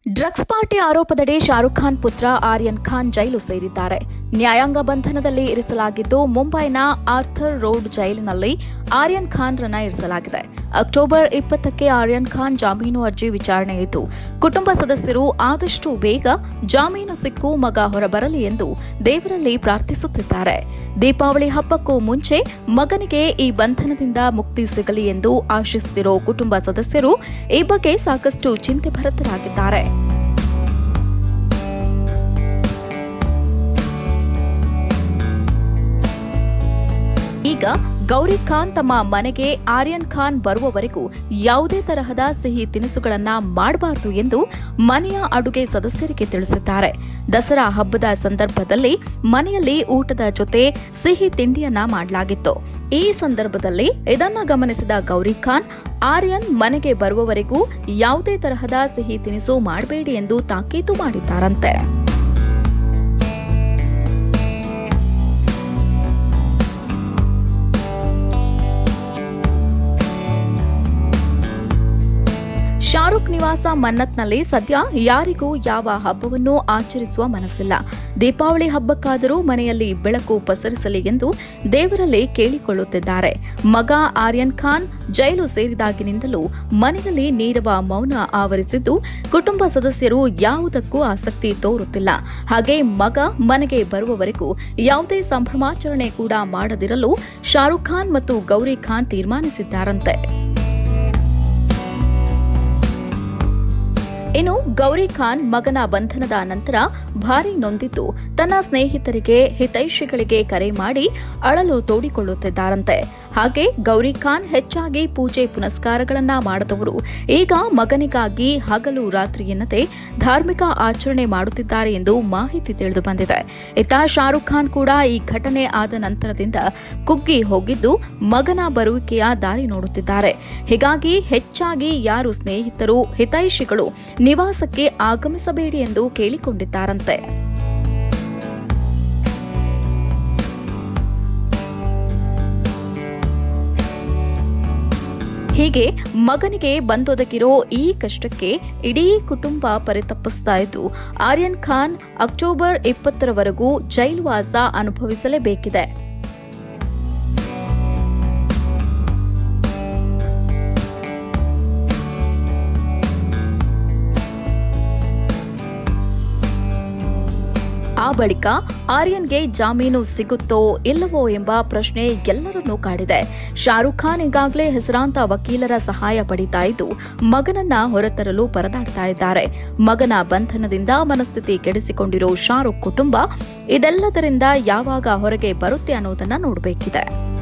drugs party ಆರೋಪದಡಿ ಶಾರುಖ್ ಖಾನ್ ಪುತ್ರ ಆರ್ಯನ್ ಖಾನ್ ಜೈಲು ಸೇರಿದ್ದಾರೆ ನ್ಯಾಯಾಂಗ ಬಂಧನದಲ್ಲಿ ಇರಿಸಲಾಗಿದ್ದು ಮುಂಬೈನ ಆರ್ಥರ್ ರೋಡ್ ಜೈಲಿನಲ್ಲಿ ಆರ್ಯನ್ ಖಾನ್ರನ್ನ ಇರಿಸಲಾಗಿದೆ ಅಕ್ಟೋಬರ್ ಇಪ್ಪತ್ತಕ್ಕೆ ಆರ್ಯನ್ ಖಾನ್ ಜಾಮೀನು ಅರ್ಜಿ ವಿಚಾರಣೆ ಇದ್ದು ಕುಟುಂಬ ಸದಸ್ಯರು ಆದಷ್ಟು ಬೇಗ ಜಾಮೀನು ಸಿಕ್ಕು ಮಗ ಹೊರಬರಲಿ ಎಂದು ದೇವರಲ್ಲಿ ಪ್ರಾರ್ಥಿಸುತ್ತಿದ್ದಾರೆ ದೀಪಾವಳಿ ಹಬ್ಬಕ್ಕೂ ಮುಂಚೆ ಮಗನಿಗೆ ಈ ಬಂಧನದಿಂದ ಮುಕ್ತಿ ಸಿಗಲಿ ಎಂದು ಆಶಿಸುತ್ತಿರೋ ಕುಟುಂಬ ಸದಸ್ಯರು ಈ ಬಗ್ಗೆ ಸಾಕಷ್ಟು ಚಿಂತೆ ಭರತರಾಗಿದ್ದಾರೆ ಈಗ ಗೌರಿ ಖಾನ್ ತಮ್ಮ ಮನೆಗೆ ಆರ್ಯನ್ ಖಾನ್ ಬರುವವರೆಗೂ ಯಾವುದೇ ತರಹದ ಸಿಹಿ ತಿನಿಸುಗಳನ್ನ ಮಾಡಬಾರದು ಎಂದು ಮನೆಯ ಅಡುಗೆ ಸದಸ್ಯರಿಗೆ ತಿಳಿಸಿದ್ದಾರೆ ದಸರಾ ಹಬ್ಬದ ಸಂದರ್ಭದಲ್ಲಿ ಮನೆಯಲ್ಲಿ ಊಟದ ಜೊತೆ ಸಿಹಿ ತಿಂಡಿಯನ್ನ ಮಾಡಲಾಗಿತ್ತು ಈ ಸಂದರ್ಭದಲ್ಲಿ ಇದನ್ನ ಗಮನಿಸಿದ ಗೌರಿ ಖಾನ್ ಆರ್ಯನ್ ಮನೆಗೆ ಬರುವವರೆಗೂ ಯಾವುದೇ ತರಹದ ಸಿಹಿ ತಿನಿಸು ಮಾಡಬೇಡಿ ಎಂದು ತಾಕೀತು ಮಾಡಿದ್ದಾರಂತೆ ಶಾರುಖ್ ನಿವಾಸ ಮನ್ನತ್ನಲ್ಲಿ ಸದ್ಯ ಯಾರಿಗೂ ಯಾವ ಹಬ್ಬವನ್ನು ಆಚರಿಸುವ ಮನಸ್ಸಿಲ್ಲ ದೀಪಾವಳಿ ಹಬ್ಬಕ್ಕಾದರೂ ಮನೆಯಲ್ಲಿ ಬೆಳಕು ಪಸರಿಸಲಿ ಎಂದು ದೇವರಲ್ಲಿ ಕೇಳಿಕೊಳ್ಳುತ್ತಿದ್ದಾರೆ ಮಗ ಆರ್ಯನ್ ಖಾನ್ ಜೈಲು ಸೇರಿದಾಗಿನಿಂದಲೂ ಮನೆಯಲ್ಲಿ ನೀರವ ಮೌನ ಆವರಿಸಿದ್ದು ಕುಟುಂಬ ಸದಸ್ಯರು ಯಾವುದಕ್ಕೂ ಆಸಕ್ತಿ ತೋರುತ್ತಿಲ್ಲ ಹಾಗೆ ಮಗ ಮನೆಗೆ ಬರುವವರೆಗೂ ಯಾವುದೇ ಸಂಭ್ರಮಾಚರಣೆ ಕೂಡ ಮಾಡದಿರಲು ಶಾರುಖ್ ಖಾನ್ ಮತ್ತು ಗೌರಿ ಖಾನ್ ತೀರ್ಮಾನಿಸಿದ್ದಾರಂತೆ ಇನ್ನು ಗೌರಿ ಖಾನ್ ಮಗನ ಬಂಧನದ ನಂತರ ಭಾರಿ ನೊಂದಿದ್ದು ತನ್ನ ಸ್ನೇಹಿತರಿಗೆ ಹಿತೈಷಿಗಳಿಗೆ ಕರೆ ಮಾಡಿ ಅಳಲು ತೋಡಿಕೊಳ್ಳುತ್ತಿದ್ದಾರಂತೆ ಹಾಗೆ ಗೌರಿ ಖಾನ್ ಹೆಚ್ಚಾಗಿ ಪೂಜೆ ಪುನಸ್ಕಾರಗಳನ್ನ ಮಾಡದವರು ಈಗ ಮಗನಿಗಾಗಿ ಹಗಲು ರಾತ್ರಿ ಎನ್ನದೆ ಧಾರ್ಮಿಕ ಆಚರಣೆ ಮಾಡುತ್ತಿದ್ದಾರೆ ಎಂದು ಮಾಹಿತಿ ತಿಳಿದು ಬಂದಿದೆ ಇತ್ತ ಶಾರುಖ್ ಖಾನ್ ಕೂಡ ಈ ಘಟನೆ ಆದ ನಂತರದಿಂದ ಕುಗ್ಗಿ ಹೋಗಿದ್ದು ಮಗನ ಬರುವಿಕೆಯ ದಾರಿ ನೋಡುತ್ತಿದ್ದಾರೆ ಹೀಗಾಗಿ ಹೆಚ್ಚಾಗಿ ಯಾರು ಸ್ನೇಹಿತರು ಹಿತೈಷಿಗಳು ನಿವಾಸಕ್ಕೆ ಆಗಮಿಸಬೇಡಿ ಎಂದು ಕೇಳಿಕೊಂಡಿದ್ದಾರಂತೆ ಹೀಗೆ ಮಗನಿಗೆ ಬಂದೊದಗಿರೋ ಈ ಕಷ್ಟಕ್ಕೆ ಇಡೀ ಕುಟುಂಬ ಪರಿತಪ್ಪಿಸ್ತಾ ಇದ್ದು ಆರ್ಯನ್ ಖಾನ್ ಅಕ್ಟೋಬರ್ ಇಪ್ಪತ್ತರವರೆಗೂ ಜೈಲುವಾಸ ಅನುಭವಿಸಲೇಬೇಕಿದೆ ಆ ಬಳಿಕ ಆರ್ಯನ್ಗೆ ಜಾಮೀನು ಸಿಗುತ್ತೋ ಇಲ್ಲವೋ ಎಂಬ ಪ್ರಶ್ನೆ ಎಲ್ಲರನ್ನೂ ಕಾಡಿದೆ ಶಾರುಖ್ ಖಾನ್ ಈಗಾಗಲೇ ಹೆಸರಾಂತ ವಕೀಲರ ಸಹಾಯ ಪಡಿತಾ ಇದ್ದು ಮಗನನ್ನ ಹೊರತರಲು ಪರದಾಡ್ತಾ ಇದ್ದಾರೆ ಮಗನ ಬಂಧನದಿಂದ ಮನಸ್ಥಿತಿ ಕೆಡಿಸಿಕೊಂಡಿರೋ ಶಾರುಖ್ ಕುಟುಂಬ ಇದೆಲ್ಲದರಿಂದ ಯಾವಾಗ ಹೊರಗೆ ಬರುತ್ತೆ ಅನ್ನೋದನ್ನ ನೋಡಬೇಕಿದೆ